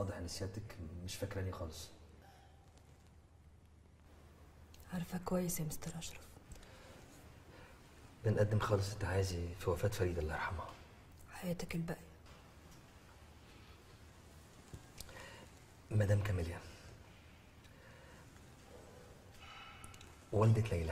واضح ان سيادتك مش فاكراني خالص عارفة كويس يا مستر أشرف بنقدم خالص التعازي في وفاة فريدة الله يرحمها حياتك الباقية مدام كاميليا والدة ليلى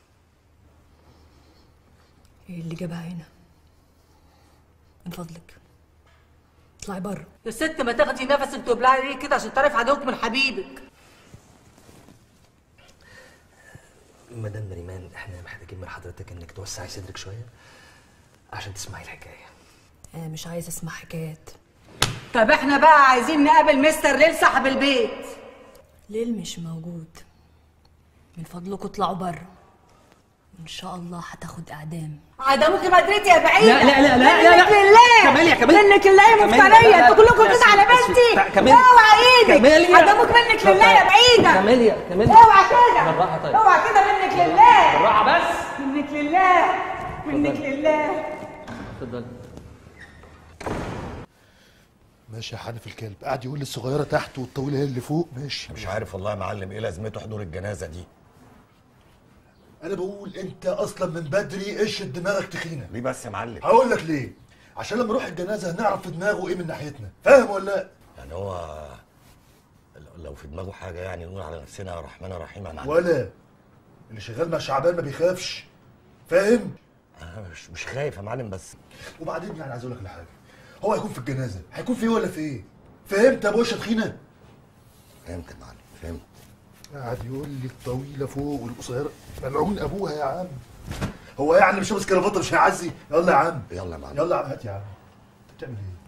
ايه اللي جابها هنا من فضلك اطلعي بره يا ست ما تاخدي نفسك تبلعي ليه كده عشان تعرف عدوك من حبيبك مدام نريمان احنا محتاجين من حضرتك انك توسعي صدرك شوية عشان تسمعي الحكاية انا مش عايزة اسمع حكايات طب احنا بقى عايزين نقابل مستر ليل صاحب البيت ليل مش موجود من فضلكم اطلعوا بره ان شاء الله هتاخد اعدام عدموك مدرتي يا بعيدة لا لا لا لا لا منك لله كمال يا كمال منك لله يا كمال، مفترية لا، لا، انتوا كلكم لا، كده على بس- بنتي كمال. اوعى ايدك كمال يا- عدموك منك لله يا بعيدة كماليا كماليا اوعى كده بالراحة طيب. اوعى كده منك لله بالراحة بس منك لله منك لله اتفضل ماشي يا حنف الكلب قاعد يقول لي الصغيره تحت والطويله هي اللي فوق ماشي مش عارف والله يا معلم ايه لازمته حضور الجنازه دي انا بقول انت اصلا من بدري قشة دماغك تخينه ليه بس يا معلم هقول لك ليه عشان لما نروح الجنازه هنعرف في دماغه ايه من ناحيتنا فاهم ولا لا يعني هو لو في دماغه حاجه يعني نقول على نفسنا يا رحمن يا رحيم يا معلم ولا اللي شغال مع شعبان ما بيخافش فاهم انا مش مش خايف يا معلم بس وبعدين يعني عايز اقول لك على حاجه هو هيكون في الجنازه هيكون في ايه ولا في ايه فهمت يا بوشه تخينه فهمت يا معلم فهمت قاعد يقول لي الطويله فوق والقصيره ملعون ابوها يا عم هو يعني مش لابس كرافته مش هيعزي يلا يا عم يلا يا معلم يلا يا عم هات يا عم انت بتعمل ايه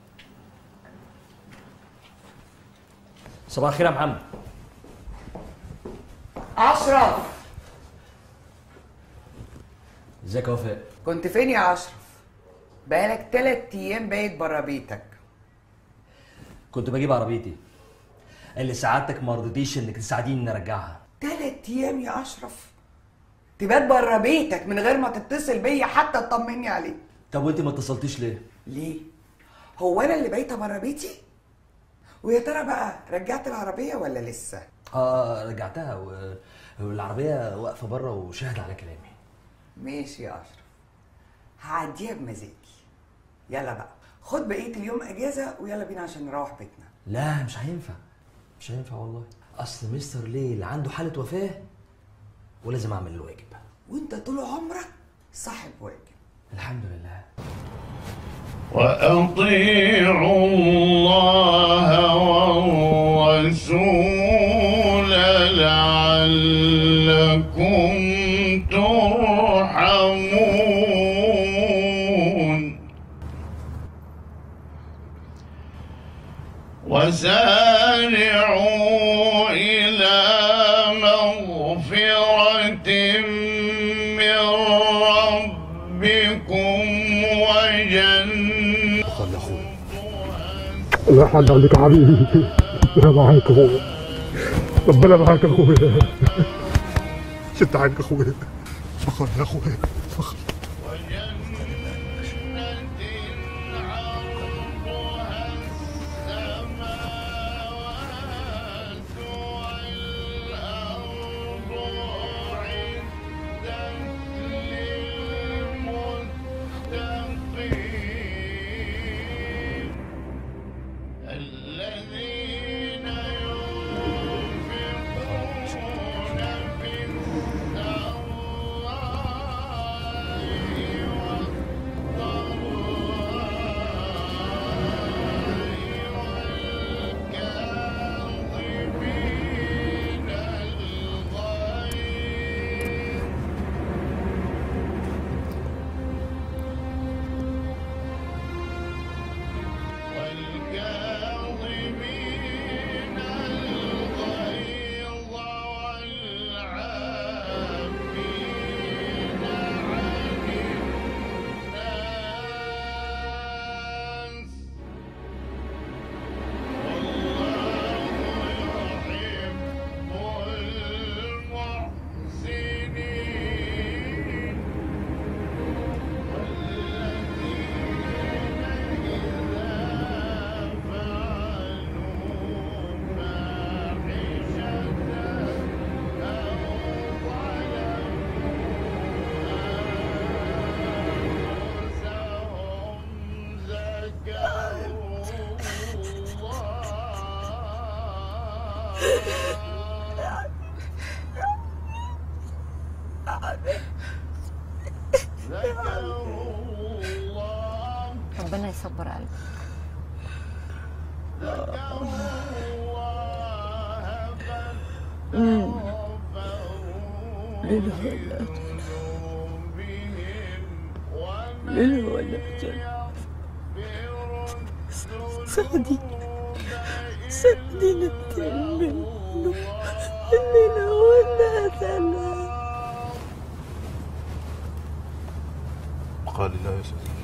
صباح الخير يا محمد أشرف ازيك يا وفاء كنت فين يا أشرف؟ بقالك تلات أيام بايت برا بيتك كنت بجيب عربيتي قال لي سعادتك ما رضيتيش انك تساعديني اني ارجعها تلات أيام يا أشرف تبات برا بيتك من غير ما تتصل بيا حتى تطمني عليك طب وانت ما اتصلتيش ليه ليه؟ هو أنا اللي بايتة برا بيتي؟ ويا ترى بقى رجعت العربية ولا لسه؟ اه رجعتها و... والعربيه واقفه بره وشاهد على كلامي ماشي يا أشرف هعديها بمزاجي يلا بقى خد بقية اليوم أجازة ويلا بينا عشان نروح بيتنا لا مش هينفع مش هينفع والله اصل مستر ليل عنده حاله وفاه ولازم اعمل الواجب وانت طول عمرك صاحب واجب الحمد لله وأطيعوا الله والرسول لعلكم ترحمون وسارعوا إلى مغفرة من ربكم وجنة خد يا اخويا الله يحفظ عليك يا حبيبي انا معاك يا اخويا ربنا معاك يا اخويا شد عنك يا اخويا فخر يا اخويا فخر الذين ينفقون في السراء يصبر قلبك مم. ليل ولا ليل ولا سعدي سعدي نبتل منه الليل ولا ثلاث قال لا يا سيدي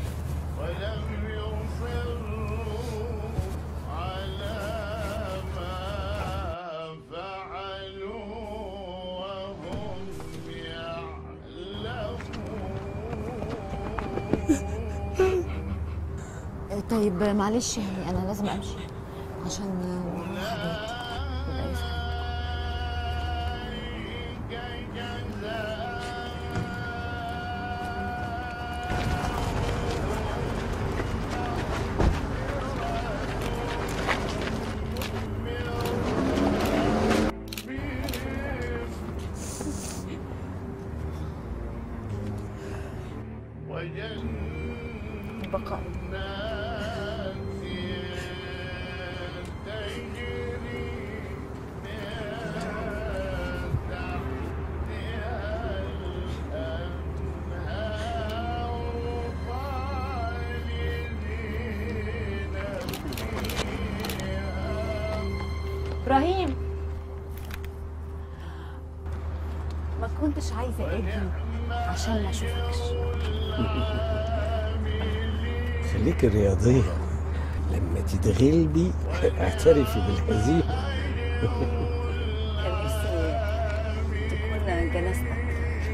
طيب معلش يعني انا لازم امشي عشان ورايا حاجات يبقى يسعدك. البقاء ابراهيم ما كنتش عايزه اجي عشان ما اشوفكش خليك رياضية لما تتغلبي اعترفي بالهزيمة كان نفسي تكون جنازتك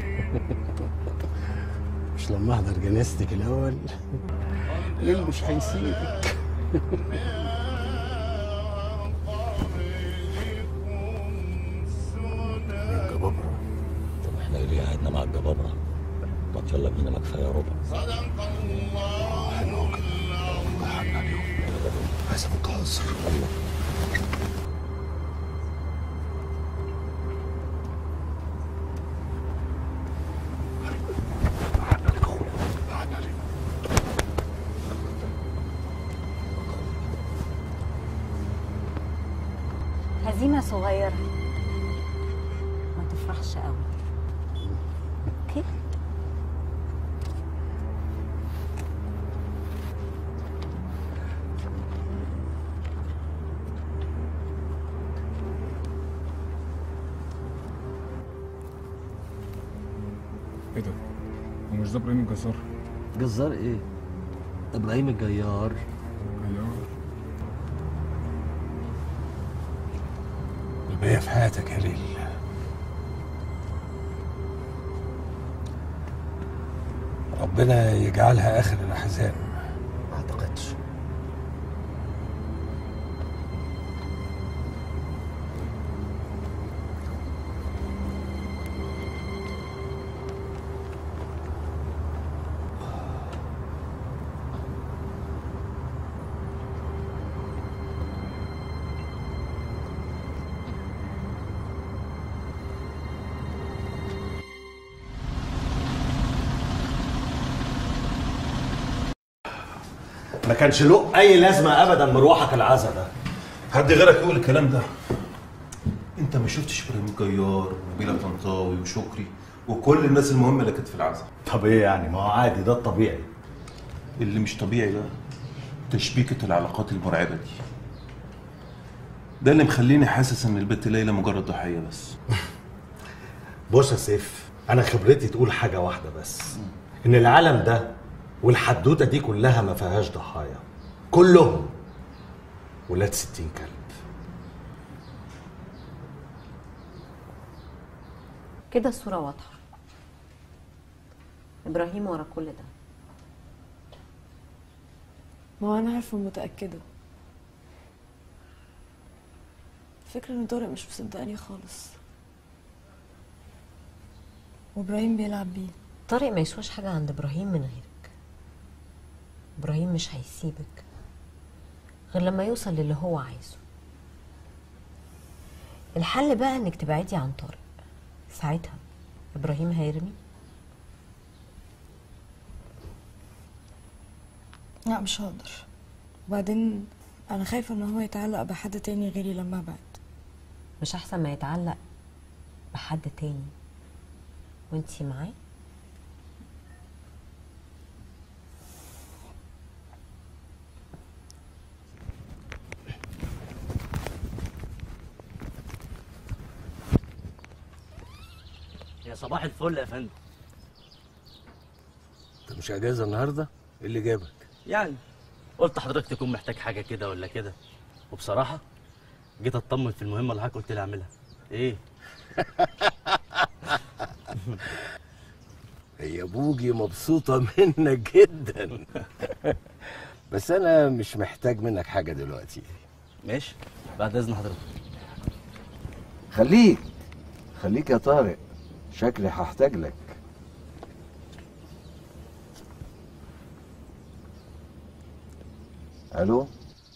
مش لما احضر جنازتك الأول ليل مش هيسيبك الجبابرة طب احنا ليه قعدنا مع الجبابرة؟ ما يلا بينا ما كفايه ربع حلو كده الله يحن عليهم عايز افك حصر الله هزيمه صغيره ما تفرحش قوي اوكي ايه ده؟ هو مش ده ابراهيم الجزار؟ جزار ايه؟ ابراهيم الجيار ايوه الباقية في حياتك يا ليل ربنا يجعلها آخر الأحزان ما اعتقدش ما كانش له اي لازمه ابدا مروحك العزا ده حد غيرك يقول الكلام ده انت ما شفتش ابراهيم الجيار ونبيله طنطاوي وشكري وكل الناس المهمه اللي كانت في العزا طب ايه يعني ما هو عادي ده الطبيعي اللي مش طبيعي بقى تشبيكة العلاقات المرعبة دي ده اللي مخليني حاسس ان البت ليلى مجرد ضحية بس بص يا سيف انا خبرتي تقول حاجه واحده بس ان العالم ده والحدوته دي كلها ما فيهاش ضحايا كلهم ولاد ستين كلب كده الصورة واضحة إبراهيم ورا كل ده ما هو انا عارفه ومتاكده الفكره ان طارق مش مصدقني خالص وابراهيم بيلعب بيه طارق ما يسواش حاجة عند إبراهيم من غيرك إبراهيم مش هيسيبك غير لما يوصل للي هو عايزه الحل بقى إنك تبعدي عن طارق ساعتها إبراهيم هيرمي لا مش هقدر وبعدين انا خايفه ان هو يتعلق بحد تاني غيري لما ابعد مش احسن ما يتعلق بحد تاني وانتي معاه يا صباح الفل يا فندم انت مش اجازه النهارده ايه اللي جابك يعني قلت حضرتك تكون محتاج حاجه كده ولا كده وبصراحه جيت اطمن في المهمه اللي حضرتك قلت لي اعملها ايه هي بوجي مبسوطه منك جدا بس انا مش محتاج منك حاجه دلوقتي ماشي بعد اذن حضرتك خليك خليك يا طارق شكلي هحتاج لك الو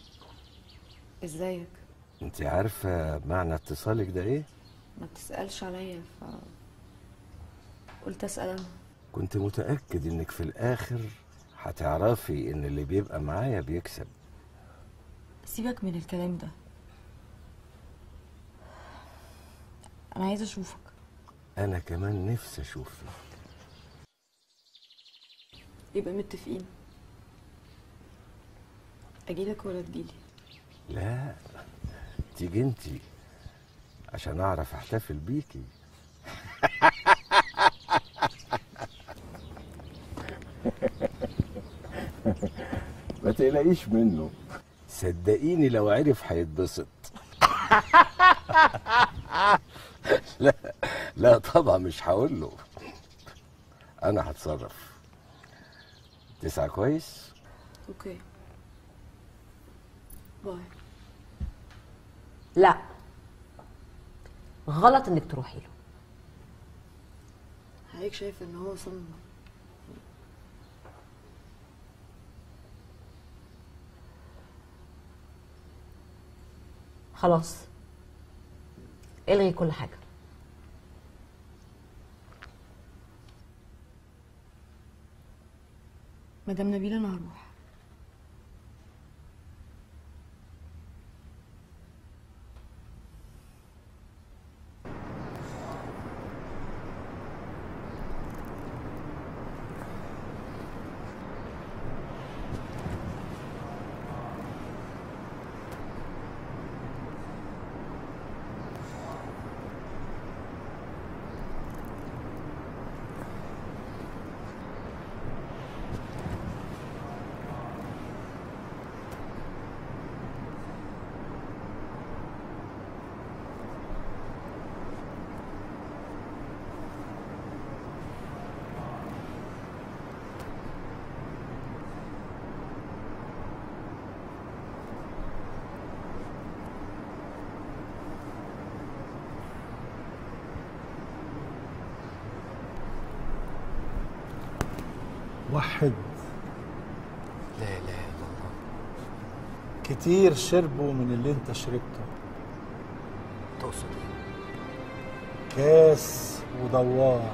ازيك انت عارفه معنى اتصالك ده ايه ما بتسالش عليا ف قلت اسال انا كنت متاكد انك في الاخر هتعرفي ان اللي بيبقى معايا بيكسب سيبك من الكلام ده انا عايزه اشوفك انا كمان نفسي اشوفك يبقى متفقين اجيلك ولا تجيلي لا تيجي انتي عشان اعرف احتفل بيكي ما تقلقيش منه صدقيني لو عرف هيتبسط لا لا طبعا مش هقول له انا هتصرف تسعى كويس اوكي باي لا غلط انك تروحي له حضرتك شايف ان هو صمم خلاص الغي كل حاجه مدام نبيله انا هروح وحد لا اله الا الله كتير شربوا من اللي انت شربته تقصد ايه؟ كاس ودوار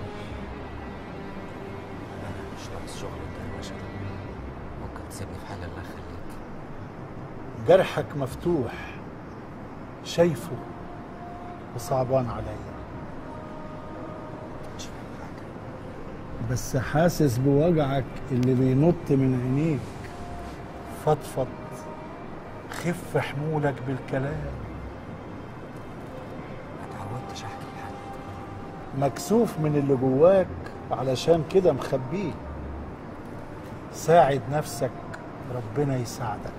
انا مش ناقص شغل انت يا باشا ممكن تسيبني في حالي الله يخليك جرحك مفتوح شايفه وصعبان عليا بس حاسس بوجعك اللي بينط من عينيك فضفض خف حمولك بالكلام ما اتعودتش احكي لحد مكسوف من اللي جواك علشان كده مخبيه ساعد نفسك ربنا يساعدك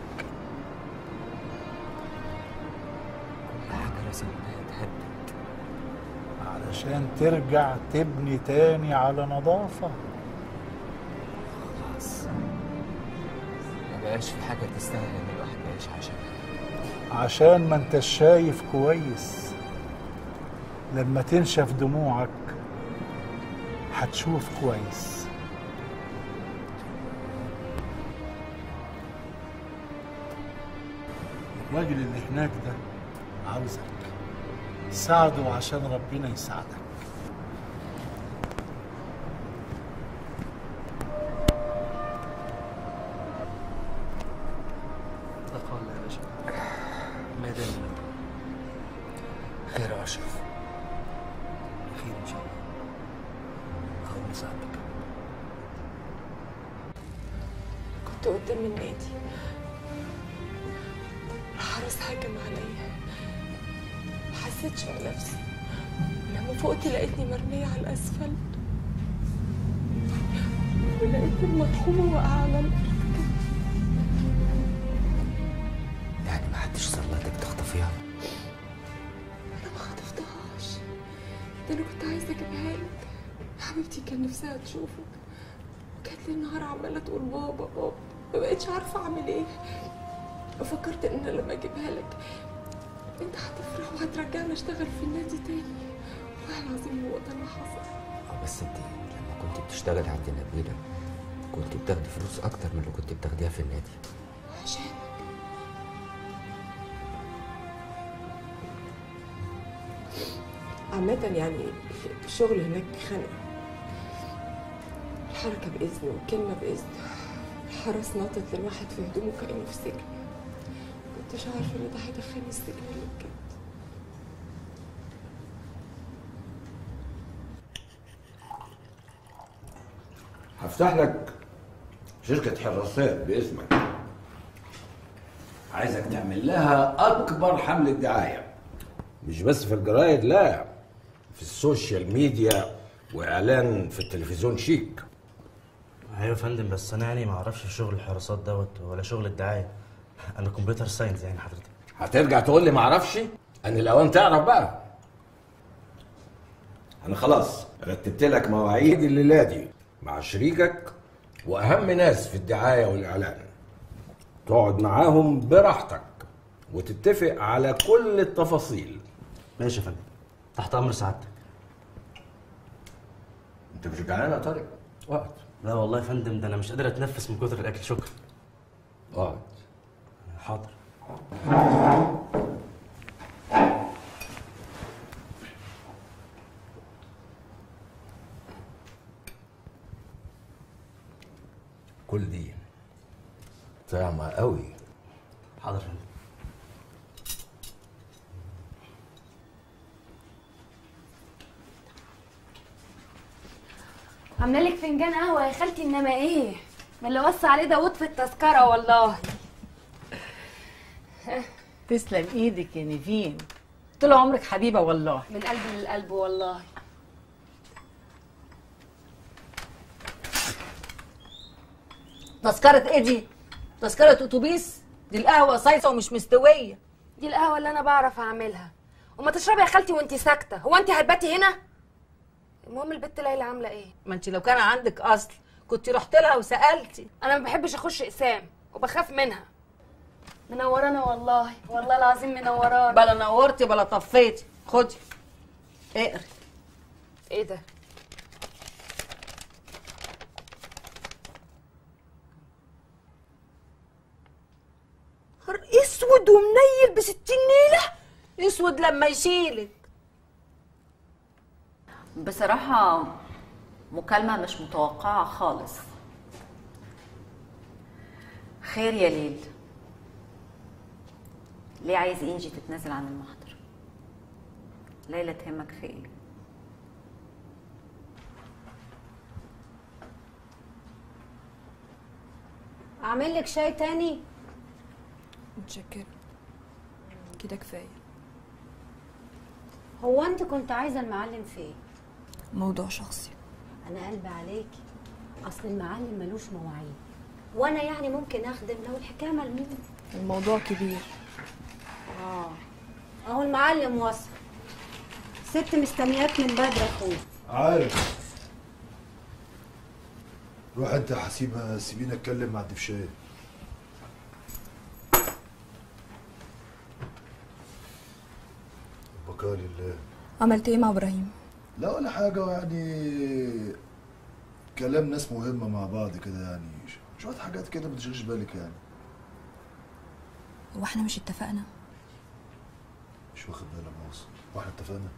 كل حاجه لازم انها تهدد علشان ترجع تبني تاني على نظافة خلاص ما بقاش في حاجه تستاهل ان الواحد يعيش عشانها عشان ما انت شايف كويس لما تنشف دموعك هتشوف كويس الراجل اللي هناك ده عاوزك ساعده عشان ربنا يساعدك ربنا يساعدك كنت قدام النادي الحرس هجم عليا ما حسيتش بنفسي لما فقت لقيتني مرمية على الأسفل ولقيت المطحومة واقعة على الأرض يعني ما حدش صلتك تخطفيها أنا ما خطفتهاش ده أنا كنت عايزة أجيبها لك حبيبتي كان نفسها تشوفك وكانت لي النهار عمالة تقول بابا بابا ما بقتش عارفة أعمل إيه فكرت إن أنا لما أجيبها لك أنت هتفرح وهترجعنا أشتغل في النادي تاني والله العظيم هو ده اللي حصل اه بس انت لما كنت بتشتغلي عند نبيلة كنت بتاخدي فلوس اكتر من اللي كنت بتاخديها في النادي عشان عامة يعني الشغل هناك خانقة الحركة بإذن والكلمة بإذن الحرس نطت للواحد في هدومه كأنه في سجن كنتش عارفة إن ده هيدخلني السجن اللي بجد هفتح لك شركة حراسات باسمك عايزك تعمل لها أكبر حملة دعاية مش بس في الجرايد لا في السوشيال ميديا وإعلان في التلفزيون شيك ايوه يا فندم بس انا يعني ما اعرفش شغل الحراسات دوت ولا شغل الدعايه انا كمبيوتر ساينس يعني حضرتك هترجع تقول لي معرفش أن الأوان تعرف بقى أنا خلاص رتبت لك مواعيد الليلة دي مع شريكك وأهم ناس في الدعاية والإعلان تقعد معاهم براحتك وتتفق على كل التفاصيل ماشي يا فندم تحت امر سعادتك انت مش جعان يا طارق اقعد لا والله يا فندم ده انا مش قادر اتنفس من كتر الاكل شكرا اقعد حاضر كل دي طعمة قوي حاضر يا فندم عامله لك فنجان قهوه يا خالتي انما ايه ما اللي وصى عليه داوود في التذكره والله تسلم ايدك يا نيفين طول عمرك حبيبه والله من قلب للقلب والله تذكره ايه دي تذكره اتوبيس دي القهوه صيصه ومش مستويه دي القهوه اللي انا بعرف اعملها وما تشربي يا خالتي وانت ساكته هو انت هتباتي هنا المهم البت ليلى عامله ايه ما انت لو كان عندك اصل كنت رحت لها وسالتي انا ما بحبش اخش اقسام وبخاف منها منورانا والله والله العظيم منورانا بلا نورتي بلا طفيتي خدي اقري ايه ده نهار اسود ومنيل بستين نيله اسود لما يشيلك بصراحة مكالمة مش متوقعة خالص خير يا ليل ليه عايز انجي تتنازل عن المحضر ليلى تهمك في ايه اعمل لك شاي تاني متشكرة كده كفاية هو انت كنت عايزه المعلم في ايه موضوع شخصي انا قلبي عليكي اصل المعلم ملوش مواعيد وانا يعني ممكن اخدم لو الحكايه ملمومه الموضوع كبير اه اهو المعلم وصل ست مستنياك من بدري يا اخويا عارف روح انت يا حسيبه سيبيني اتكلم مع الدفشايه بقاء لله عملت ايه مع ابراهيم لا ولا حاجة يعني كلام ناس مهمة مع بعض كده يعني ش- شوية حاجات كده ما تشغلش بالك يعني هو احنا مش اتفقنا مش واخد بالك مؤاخذة واحنا اتفقنا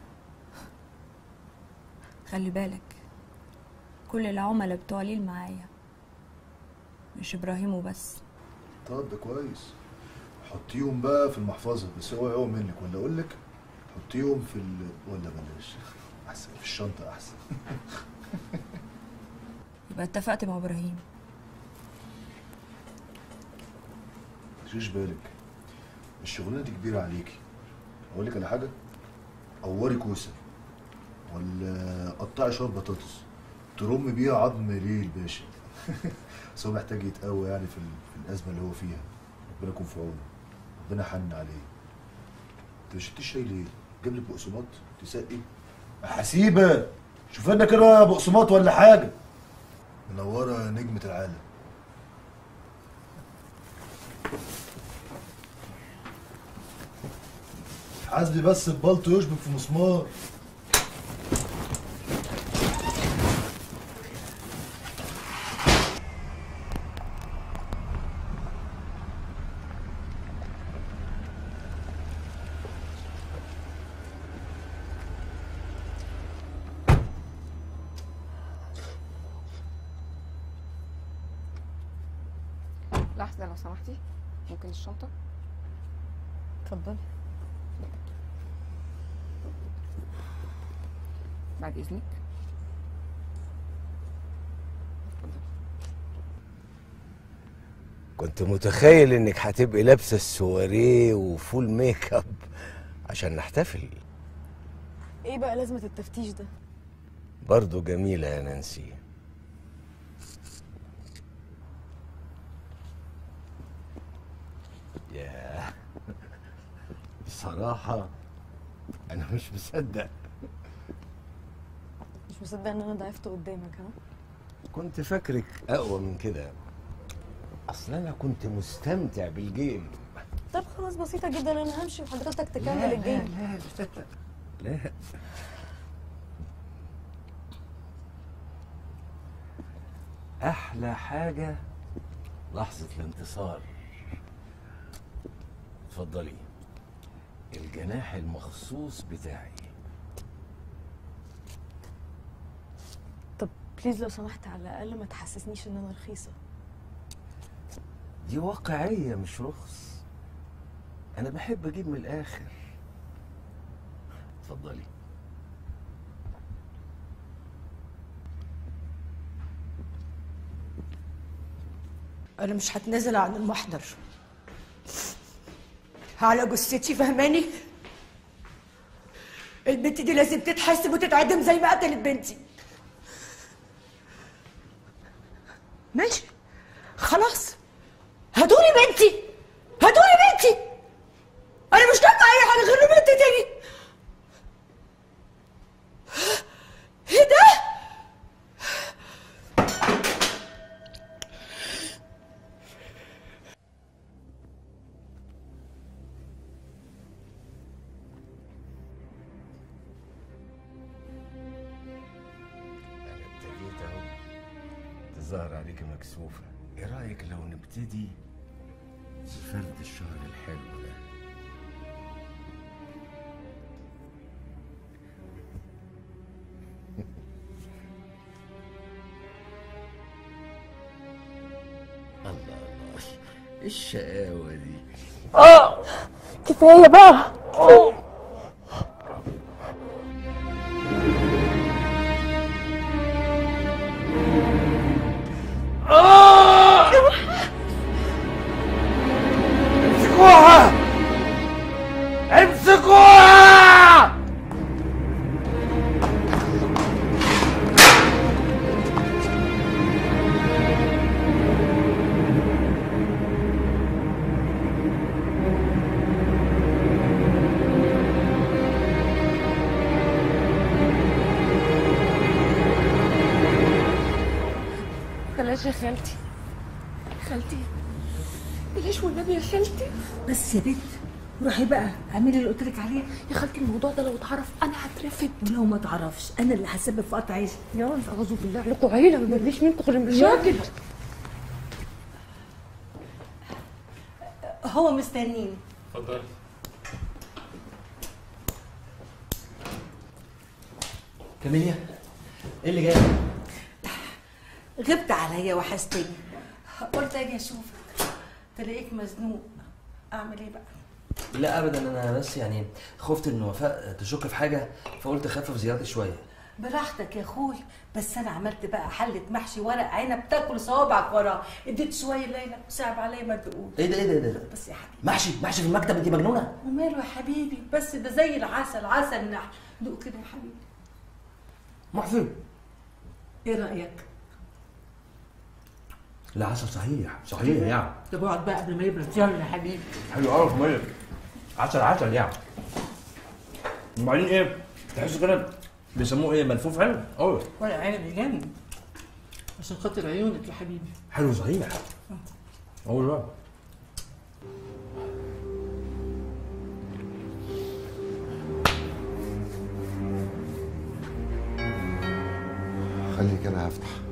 خلي بالك كل العملاء بتوع ليل معايا مش ابراهيم وبس طب ده كويس حطيهم بقى في المحفظة بس هو يقوم منك ولا اقول لك حطيهم في ال... ولا بلاش احسن في الشنطة احسن بقى اتفقت مع ابراهيم مفيش بالك الشغلانه دي كبيره عليكي اقول لك على حاجه قوري كوسه ولا قطعي شويه بطاطس ترم بيها عظم ليه الباشا بس هو محتاج يتقوى يعني في, ال- في الازمه اللي هو فيها ربنا يكون في عونه ربنا حن عليه انت مش شربتيش شاي ليه؟ جيب لك بقسماط تسقي حسيبه شوف لنا كده بقسماط ولا حاجه منوره نجمه العالم حاسبي بس البلطو يشبك في مسمار لحظة لو سمحتي ممكن الشنطة اتفضلي بعد إذنك كنت متخيل انك هتبقي لابسه السواريه وفول ميك اب عشان نحتفل ايه بقى لازمة التفتيش ده؟ برضه جميله يا نانسي ياه بصراحه انا مش مصدق مش مصدق ان انا ضعفت قدامك ها؟ كنت فاكرك اقوى من كده اصل انا كنت مستمتع بالجيم طب خلاص بسيطة جدا انا همشي وحضرتك تكمل لا، الجيم لا، لا لا احلى حاجه لحظه الانتصار اتفضلي الجناح المخصوص بتاعي طب بليز لو سمحت على الاقل ما تحسسنيش ان انا رخيصة دي واقعيه مش رخص انا بحب اجيب من الاخر اتفضلي انا مش هتنازل عن المحضر على جثتي فهماني البنت دي لازم تتحاسب وتتعدم زي ما قتلت بنتي ماشي خلاص هاتولي بنتي هاتولي بنتي انا مش طالبه اي حاجه غير بنتي تاني ايه ده انا ابتديت اهو تظهر عليك مكسوفه ايه رايك لو نبتدي بفرد الشهر الحلو ده الله الله ايه الشقاوه دي اه كفايه بقى امسكوها امسكوها بلاش يا خالتي خالتي بلاش والنبي يا خالتي بس يا بنت روحي بقى اعملي اللي قلت لك عليه يا خالتي الموضوع ده لو اتعرف انا هترفد ولو ما تعرفش انا اللي هسبب في قطع عيشك يا اعوذ بالله عليكم عيله ما بيجيش منكم غير المشاكل هو مستنيني اتفضلي كاميليا ايه اللي جاي؟ غبت عليا وحشتني قلت اجي اشوفك تلاقيك مزنوق اعمل ايه بقى لا ابدا انا بس يعني خفت ان وفاء تشك في حاجه فقلت اخفف زيارتي شويه براحتك يا اخوي بس انا عملت بقى حله محشي ورق عنب تاكل صوابعك وراه اديت شويه ليلى صعب عليا ما تقول ايه ده ايه ده ايه ده بس يا حبيبي محشي محشي في المكتب انت مجنونه وماله يا حبيبي بس ده زي العسل عسل نحل دوق كده يا حبيبي محسن ايه رايك لا عسل صحيح صحيح يعني طب اقعد بقى قبل ما يبرد يلا يا حبيبي حلو قوي ميه عسل عسل يعني وبعدين ايه تحس كده بيسموه ايه ملفوف حلو قوي ورق عنب يجنن عشان خاطر عيونك يا حبيبي حلو صحيح قوي بقى خليك انا هفتح